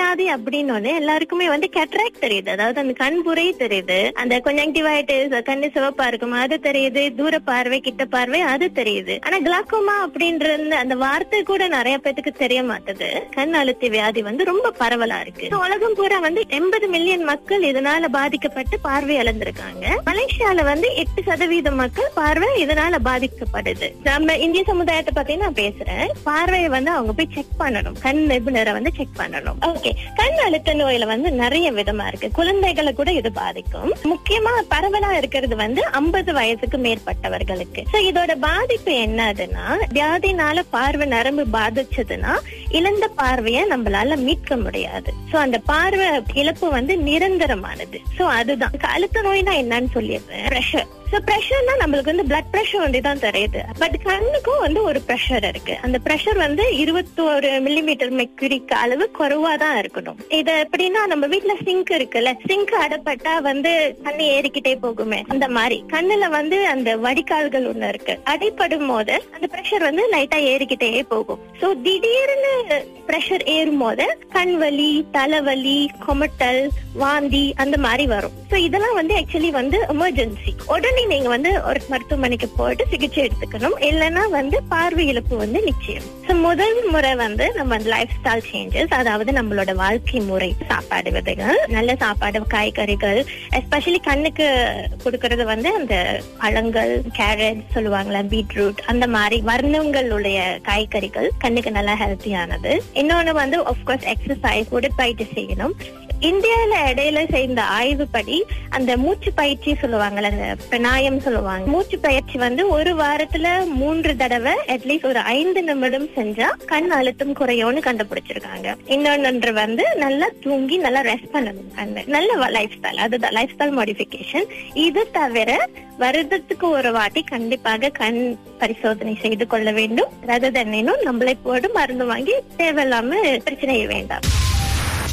வியாதி அப்படின்னு எல்லாருக்குமே வந்து கேட்ராக்ட் தெரியுது அதாவது அந்த கண் புரை தெரியுது அந்த கொஞ்சங்டிவைட்டிஸ் கண்ணு சிவப்பா இருக்கும் அது தெரியுது தூர பார்வை கிட்ட பார்வை அது தெரியுது ஆனா கிளாக்கோமா அப்படின்ற அந்த வார்த்தை கூட நிறைய பேத்துக்கு தெரிய மாட்டுது கண் அழுத்தி வியாதி வந்து ரொம்ப பரவலா இருக்கு So, உலகம் பூரா வந்து எண்பது மில்லியன் மக்கள் இதனால பாதிக்கப்பட்டு பார்வை இழந்திருக்காங்க மலேசியால வந்து எட்டு சதவீதம் மக்கள் பார்வை இதனால பாதிக்கப்படுது நம்ம இந்திய சமுதாயத்தை பத்தி நான் பேசுறேன் பார்வையை வந்து அவங்க போய் செக் பண்ணணும் கண் நிபுணரை வந்து செக் பண்ணணும் ஓகே கண் அழுத்த நோயில வந்து நிறைய விதமா இருக்கு குழந்தைகளை கூட இது பாதிக்கும் முக்கியமா பரவலா இருக்கிறது வந்து ஐம்பது வயசுக்கு மேற்பட்டவர்களுக்கு சோ இதோட பாதிப்பு என்னதுன்னா வியாதினால பார்வை நரம்பு பாதிச்சதுன்னா இழந்த பார்வையை நம்மளால மீட்க முடியாது சோ அந்த பார்வை இழப்பு வந்து நிரந்தரமானது சோ அதுதான் அழுத்த நோய்னா என்னன்னு சொல்லிடுறேன் ப்ரெஷர் சோ ப்ரெஷர்னா நம்மளுக்கு வந்து பிளட் ப்ரெஷர் வந்து தான் தெரியுது பட் கண்ணுக்கும் வந்து ஒரு ப்ரெஷர் இருக்கு அந்த ப்ரெஷர் வந்து இருபத்தோரு மில்லிமீட்டர் மெக்குரிக்கு அளவு குறைவா தான் இருக்கணும் இது எப்படின்னா நம்ம வீட்ல சிங்க் இருக்குல்ல சிங்க் அடப்பட்டா வந்து தண்ணி ஏறிக்கிட்டே போகுமே அந்த மாதிரி கண்ணுல வந்து அந்த வடிகால்கள் ஒண்ணு இருக்கு அடைப்படும் போது அந்த ப்ரெஷர் வந்து லைட்டா ஏறிக்கிட்டே போகும் சோ திடீர்னு ப்ரெஷர் ஏறும் போது கண் வலி தலைவலி கொமட்டல் வாந்தி அந்த மாதிரி வரும் சோ இதெல்லாம் வந்து ஆக்சுவலி வந்து எமர்ஜென்சி உடனே நீங்க வந்து ஒரு மருத்துவமனைக்கு போயிட்டு சிகிச்சை எடுத்துக்கணும் இல்லைன்னா வந்து பார்வை இழப்பு வந்து நிச்சயம் சோ முதல் முறை வந்து நம்ம லைஃப் ஸ்டைல் சேஞ்சஸ் அதாவது நம்மளோட வாழ்க்கை முறை சாப்பாடு விதைகள் நல்ல சாப்பாடு காய்கறிகள் எஸ்பெஷலி கண்ணுக்கு கொடுக்கறது வந்து அந்த பழங்கள் கேரட் சொல்லுவாங்களா பீட்ரூட் அந்த மாதிரி வர்ணங்களுடைய காய்கறிகள் கண்ணுக்கு நல்லா ஹெல்த்தியானது இன்னொன்னு வந்து ஆஃப்கோர்ஸ் எக்ஸசைஸ் உடற்பயிற்சி செய்யணும் இந்தியால இடையில செய்த ஆய்வுப்படி அந்த மூச்சு பயிற்சி சொல்லுவாங்கல்ல அந்த பிராணாயம் சொல்லுவாங்க மூச்சு பயிற்சி வந்து ஒரு வாரத்துல மூன்று தடவை அட்லீஸ்ட் ஒரு ஐந்து நிமிடம் செஞ்சா கண் அழுத்தம் குறையும்னு கண்டுபிடிச்சிருக்காங்க இன்னொன்று வந்து நல்லா தூங்கி நல்லா ரெஸ்ட் பண்ணணும் கண்ணு நல்ல லைஃப் ஸ்டைல் அதுதான் லைஃப் ஸ்டைல் மாடிஃபிகேஷன் இது தவிர வருடத்துக்கு ஒரு வாட்டி கண்டிப்பாக கண் பரிசோதனை செய்து கொள்ள வேண்டும் ரத தண்ணினும் நம்மளை போடு மருந்து வாங்கி தேவையில்லாம பிரச்சனை வேண்டாம்